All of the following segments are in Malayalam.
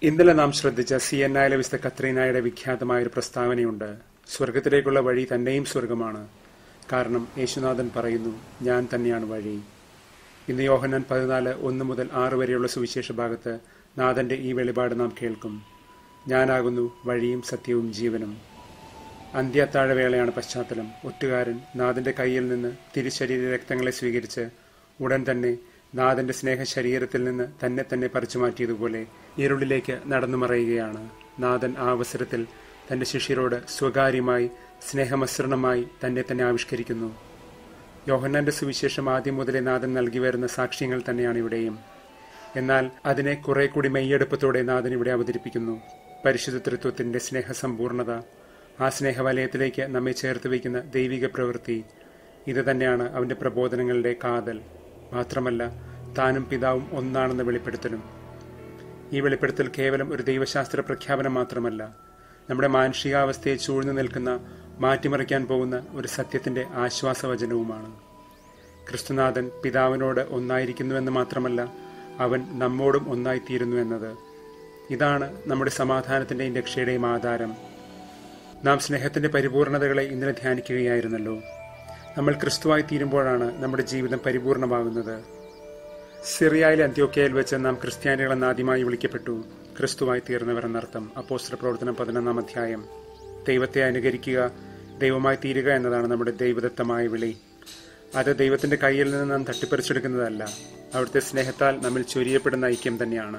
ഇന്നലെ നാം ശ്രദ്ധിച്ച സി എൻ ആയിലെ വിശുദ്ധ കത്രീനായുടെ വിഖ്യാതമായ ഒരു പ്രസ്താവനയുണ്ട് സ്വർഗത്തിലേക്കുള്ള വഴി തന്നെയും സ്വർഗമാണ് കാരണം യേശുനാഥൻ പറയുന്നു ഞാൻ തന്നെയാണ് വഴി ഇന്ന് യോഹന്നാൻ പതിനാല് ഒന്ന് മുതൽ ആറ് വരെയുള്ള സുവിശേഷ ഭാഗത്ത് നാഥന്റെ ഈ വെളിപാട് നാം കേൾക്കും ഞാനാകുന്നു വഴിയും സത്യവും ജീവനും അന്ത്യത്താഴവേളയാണ് പശ്ചാത്തലം ഒറ്റുകാരൻ നാഥന്റെ കയ്യിൽ നിന്ന് തിരുശരീര രക്തങ്ങളെ സ്വീകരിച്ച് ഉടൻ തന്നെ നാഥന്റെ സ്നേഹ ശരീരത്തിൽ നിന്ന് തന്നെ തന്നെ പറിച്ചു മാറ്റിയതുപോലെ ഇരുളിലേക്ക് നടന്നു മറയുകയാണ് നാഥൻ ആ അവസരത്തിൽ തന്റെ ശിഷ്യരോട് സ്വകാര്യമായി സ്നേഹമസൃണമായി തന്നെ തന്നെ ആവിഷ്കരിക്കുന്നു യോഹന്നാന്റെ സുവിശേഷം ആദ്യം മുതലേ നാഥൻ നൽകി വരുന്ന സാക്ഷ്യങ്ങൾ തന്നെയാണ് ഇവിടെയും എന്നാൽ അതിനെ കുറെ കൂടി മെയ്യെടുപ്പത്തോടെ നാഥൻ ഇവിടെ അവതരിപ്പിക്കുന്നു പരിശുദ്ധ തൃത്വത്തിന്റെ സ്നേഹസമ്പൂർണത ആ സ്നേഹവലയത്തിലേക്ക് നമ്മെ ചേർത്ത് വയ്ക്കുന്ന ദൈവിക പ്രവൃത്തി ഇത് തന്നെയാണ് അവന്റെ പ്രബോധനങ്ങളുടെ കാതൽ മാത്രമല്ല താനും പിതാവും ഒന്നാണെന്ന വെളിപ്പെടുത്തലും ഈ വെളിപ്പെടുത്തൽ കേവലം ഒരു ദൈവശാസ്ത്ര പ്രഖ്യാപനം മാത്രമല്ല നമ്മുടെ മാനുഷികാവസ്ഥയെ ചൂഴ്ന്നു നിൽക്കുന്ന മാറ്റിമറിക്കാൻ പോകുന്ന ഒരു സത്യത്തിന്റെ ആശ്വാസവചനവുമാണ് ക്രിസ്തുനാഥൻ പിതാവിനോട് ഒന്നായിരിക്കുന്നുവെന്ന് മാത്രമല്ല അവൻ നമ്മോടും ഒന്നായിത്തീരുന്നു എന്നത് ഇതാണ് നമ്മുടെ സമാധാനത്തിന്റെയും രക്ഷയുടെയും ആധാരം നാം സ്നേഹത്തിന്റെ പരിപൂർണതകളെ ഇന്നലെ ധ്യാനിക്കുകയായിരുന്നല്ലോ നമ്മൾ ക്രിസ്തുവായി തീരുമ്പോഴാണ് നമ്മുടെ ജീവിതം പരിപൂർണമാകുന്നത് സിറിയയിലെ അന്ത്യോക്കയിൽ വെച്ച് നാം ക്രിസ്ത്യാനികളെന്ന് ആദ്യമായി വിളിക്കപ്പെട്ടു ക്രിസ്തുവായി തീർന്നവർ എന്നർത്ഥം അപ്പോസ്റ്റർ പ്രവർത്തനം പതിനൊന്നാം അധ്യായം ദൈവത്തെ അനുകരിക്കുക ദൈവമായി തീരുക എന്നതാണ് നമ്മുടെ ദൈവദത്തമായ വിളി അത് ദൈവത്തിന്റെ കയ്യിൽ നിന്ന് നാം തട്ടിപ്പറിച്ചെടുക്കുന്നതല്ല അവിടുത്തെ സ്നേഹത്താൽ നമ്മിൽ ചൊരിയപ്പെടുന്ന ഐക്യം തന്നെയാണ്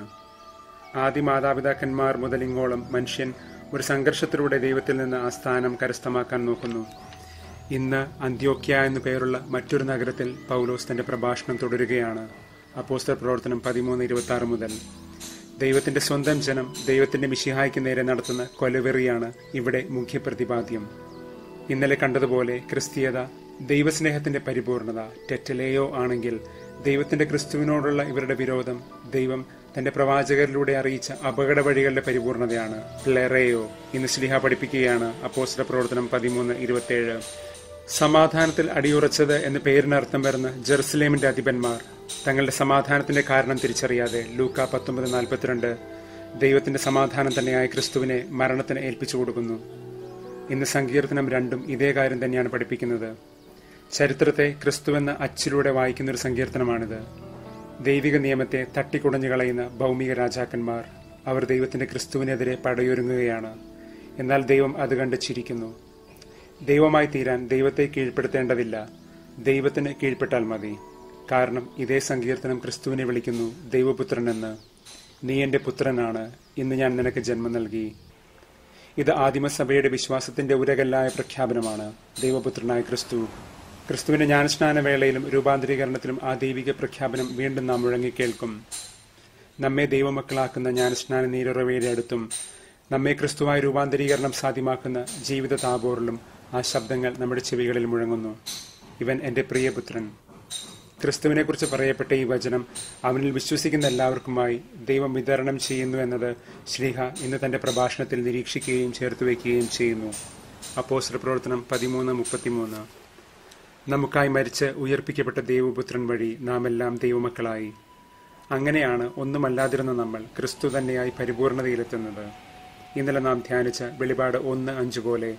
ആദ്യ മാതാപിതാക്കന്മാർ മുതൽ ഇങ്ങോളം മനുഷ്യൻ ഒരു സംഘർഷത്തിലൂടെ ദൈവത്തിൽ നിന്ന് ആ സ്ഥാനം കരസ്ഥമാക്കാൻ നോക്കുന്നു ഇന്ന് അന്ത്യോക്യ എന്നു പേരുള്ള മറ്റൊരു നഗരത്തിൽ പൗലോസ് തന്റെ പ്രഭാഷണം തുടരുകയാണ് അപ്പോസ്റ്റർ പ്രവർത്തനം പതിമൂന്ന് ഇരുപത്തി ആറ് മുതൽ ദൈവത്തിന്റെ സ്വന്തം ജനം ദൈവത്തിന്റെ മിഷിഹായ്ക്ക് നേരെ നടത്തുന്ന കൊലവെറിയാണ് ഇവിടെ മുഖ്യ പ്രതിപാദ്യം ഇന്നലെ കണ്ടതുപോലെ ക്രിസ്തീയത ദൈവസ്നേഹത്തിന്റെ പരിപൂർണത ടെറ്റലേയോ ആണെങ്കിൽ ദൈവത്തിന്റെ ക്രിസ്തുവിനോടുള്ള ഇവരുടെ വിരോധം ദൈവം തന്റെ പ്രവാചകരിലൂടെ അറിയിച്ച അപകട വഴികളുടെ പരിപൂർണതയാണ് ലെറയോ ഇന്ന് സ്ലിഹ പഠിപ്പിക്കുകയാണ് അപ്പോസ്റ്റർ പ്രവർത്തനം പതിമൂന്ന് ഇരുപത്തിയേഴ് സമാധാനത്തിൽ അടിയുറച്ചത് എന്ന പേരിനർത്ഥം വരുന്ന ജെറുസലേമിന്റെ അധിപന്മാർ തങ്ങളുടെ സമാധാനത്തിന്റെ കാരണം തിരിച്ചറിയാതെ ലൂക്ക പത്തൊമ്പത് നാൽപ്പത്തിരണ്ട് ദൈവത്തിന്റെ സമാധാനം തന്നെയായ ക്രിസ്തുവിനെ മരണത്തിന് ഏൽപ്പിച്ചു കൊടുക്കുന്നു ഇന്ന് സങ്കീർത്തനം രണ്ടും ഇതേ കാര്യം തന്നെയാണ് പഠിപ്പിക്കുന്നത് ചരിത്രത്തെ ക്രിസ്തുവെന്ന അച്ചിലൂടെ വായിക്കുന്ന ഒരു സങ്കീർത്തനമാണിത് ദൈവിക നിയമത്തെ തട്ടിക്കുടഞ്ഞു കളയുന്ന ഭൗമിക രാജാക്കന്മാർ അവർ ദൈവത്തിന്റെ ക്രിസ്തുവിനെതിരെ പടയൊരുങ്ങുകയാണ് എന്നാൽ ദൈവം അത് കണ്ട് ചിരിക്കുന്നു ദൈവമായി തീരാൻ ദൈവത്തെ കീഴ്പ്പെടുത്തേണ്ടതില്ല ദൈവത്തിന് കീഴ്പ്പെട്ടാൽ മതി കാരണം ഇതേ സങ്കീർത്തനം ക്രിസ്തുവിനെ വിളിക്കുന്നു ദൈവപുത്രൻ എന്ന് നീ എന്റെ പുത്രനാണ് ഇന്ന് ഞാൻ നിനക്ക് ജന്മം നൽകി ഇത് ആദിമസഭയുടെ വിശ്വാസത്തിന്റെ ഉരകല്ലായ പ്രഖ്യാപനമാണ് ദൈവപുത്രനായ ക്രിസ്തു ക്രിസ്തുവിന്റെ ജ്ഞാനസ്നാന വേളയിലും രൂപാന്തരീകരണത്തിലും ആ ദൈവിക പ്രഖ്യാപനം വീണ്ടും നാം മുഴങ്ങിക്കേൾക്കും നമ്മെ ദൈവമക്കളാക്കുന്ന ജ്ഞാനസ്നാന നീരുറവയുടെ അടുത്തും നമ്മെ ക്രിസ്തുവായ രൂപാന്തരീകരണം സാധ്യമാക്കുന്ന ജീവിത താപോറിലും ആ ശബ്ദങ്ങൾ നമ്മുടെ ചെവികളിൽ മുഴങ്ങുന്നു ഇവൻ എന്റെ പ്രിയപുത്രൻ ക്രിസ്തുവിനെ കുറിച്ച് പറയപ്പെട്ട ഈ വചനം അവനിൽ വിശ്വസിക്കുന്ന എല്ലാവർക്കുമായി ദൈവം വിതരണം ചെയ്യുന്നു എന്നത് ശ്രീഹ ഇന്ന് തന്റെ പ്രഭാഷണത്തിൽ നിരീക്ഷിക്കുകയും ചേർത്ത് വയ്ക്കുകയും ചെയ്യുന്നു അപ്പോസ്റ്റർ പ്രവർത്തനം പതിമൂന്ന് മുപ്പത്തിമൂന്ന് നമുക്കായി മരിച്ച് ഉയർപ്പിക്കപ്പെട്ട ദൈവപുത്രൻ വഴി നാം എല്ലാം ദൈവമക്കളായി അങ്ങനെയാണ് ഒന്നുമല്ലാതിരുന്ന നമ്മൾ ക്രിസ്തു തന്നെയായി പരിപൂർണതയിലെത്തുന്നത് ഇന്നലെ നാം ധ്യാനിച്ച വെളിപാട് ഒന്ന് അഞ്ച് പോലെ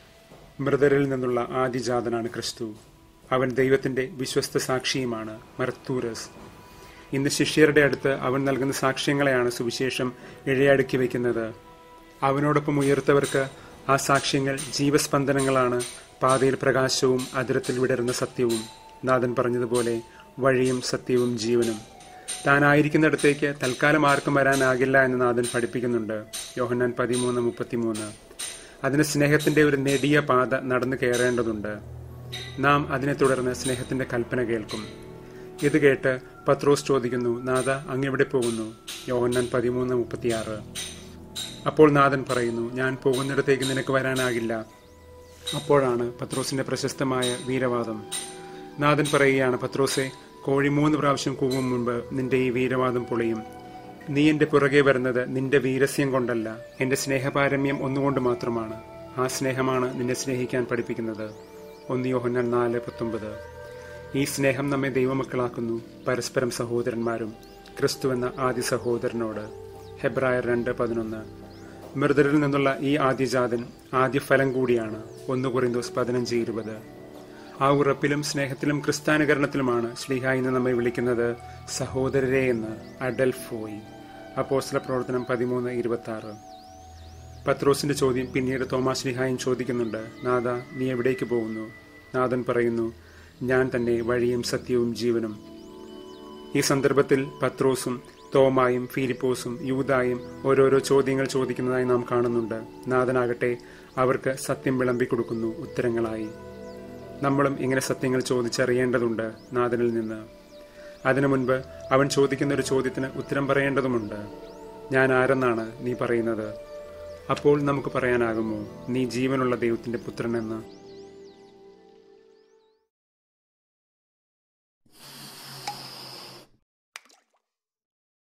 മൃതരിൽ നിന്നുള്ള ആദിജാതനാണ് ക്രിസ്തു അവൻ ദൈവത്തിന്റെ വിശ്വസ്ത സാക്ഷിയുമാണ് മർത്തൂരസ് ഇന്ന് ശിഷ്യരുടെ അടുത്ത് അവൻ നൽകുന്ന സാക്ഷ്യങ്ങളെയാണ് സുവിശേഷം ഇഴയടുക്കി വയ്ക്കുന്നത് അവനോടൊപ്പം ഉയർത്തവർക്ക് ആ സാക്ഷ്യങ്ങൾ ജീവസ്പന്ദനങ്ങളാണ് പാതയിൽ പ്രകാശവും അതിരത്തിൽ വിടരുന്ന സത്യവും നാഥൻ പറഞ്ഞതുപോലെ വഴിയും സത്യവും ജീവനും താനായിരിക്കുന്നിടത്തേക്ക് തൽക്കാലം ആർക്കും വരാനാകില്ല എന്ന് നാഥൻ പഠിപ്പിക്കുന്നുണ്ട് യോഹന്നാൻ പതിമൂന്ന് മുപ്പത്തിമൂന്ന് അതിന് സ്നേഹത്തിന്റെ ഒരു നെടിയ പാത നടന്നു കയറേണ്ടതുണ്ട് നാം അതിനെ തുടർന്ന് സ്നേഹത്തിന്റെ കൽപ്പന കേൾക്കും ഇത് കേട്ട് പത്രോസ് ചോദിക്കുന്നു നാഥ അങ്ങെവിടെ പോകുന്നു യോഹന്നാൻ പതിമൂന്ന് മുപ്പത്തിയാറ് അപ്പോൾ നാഥൻ പറയുന്നു ഞാൻ പോകുന്നിടത്തേക്ക് നിനക്ക് വരാനാകില്ല അപ്പോഴാണ് പത്രോസിന്റെ പ്രശസ്തമായ വീരവാദം നാഥൻ പറയുകയാണ് പത്രോസെ കോഴി മൂന്ന് പ്രാവശ്യം കൂവും മുൻപ് നിന്റെ ഈ വീരവാദം പൊളിയും നീ എന്റെ പുറകെ വരുന്നത് നിന്റെ വീരസ്യം കൊണ്ടല്ല എന്റെ സ്നേഹപാരമ്യം ഒന്നുകൊണ്ട് മാത്രമാണ് ആ സ്നേഹമാണ് നിന്നെ സ്നേഹിക്കാൻ പഠിപ്പിക്കുന്നത് ഒന്ന് യോഹന്നാൻ നാല് പത്തൊമ്പത് ഈ സ്നേഹം നമ്മെ ദൈവമക്കളാക്കുന്നു പരസ്പരം സഹോദരന്മാരും ക്രിസ്തു എന്ന ആദ്യ സഹോദരനോട് ഹെബ്രായർ രണ്ട് പതിനൊന്ന് മൃതരിൽ നിന്നുള്ള ഈ ആദ്യജാതൻ ആദ്യ ഫലം കൂടിയാണ് ഒന്ന് കുറിന്തോസ് പതിനഞ്ച് ഇരുപത് ആ ഉറപ്പിലും സ്നേഹത്തിലും ക്രിസ്ത്യാനുകരണത്തിലുമാണ് ശ്ലീഹ ഇന്ന് നമ്മെ വിളിക്കുന്നത് സഹോദരരെ എന്ന് അഡൽഫോയി അപ്പോസ്ല പ്രവർത്തനം പതിമൂന്ന് ഇരുപത്തി ആറ് പത്രോസിന്റെ ചോദ്യം പിന്നീട് തോമാസ് ശ്ലീഹായും ചോദിക്കുന്നുണ്ട് നാഥ നീ എവിടേക്ക് പോകുന്നു നാഥൻ പറയുന്നു ഞാൻ തന്നെ വഴിയും സത്യവും ജീവനും ഈ സന്ദർഭത്തിൽ പത്രോസും തോമായും ഫിലിപ്പോസും യൂതായും ഓരോരോ ചോദ്യങ്ങൾ ചോദിക്കുന്നതായി നാം കാണുന്നുണ്ട് നാഥനാകട്ടെ അവർക്ക് സത്യം വിളമ്പിക്കൊടുക്കുന്നു ഉത്തരങ്ങളായി നമ്മളും ഇങ്ങനെ സത്യങ്ങൾ ചോദിച്ചറിയേണ്ടതുണ്ട് നാഥനിൽ നിന്ന് അതിനു മുൻപ് അവൻ ചോദിക്കുന്ന ഒരു ചോദ്യത്തിന് ഉത്തരം പറയേണ്ടതുമുണ്ട് ഞാൻ ആരെന്നാണ് നീ പറയുന്നത് അപ്പോൾ നമുക്ക് പറയാനാകുമോ നീ ജീവനുള്ള ദൈവത്തിന്റെ പുത്രനെന്ന്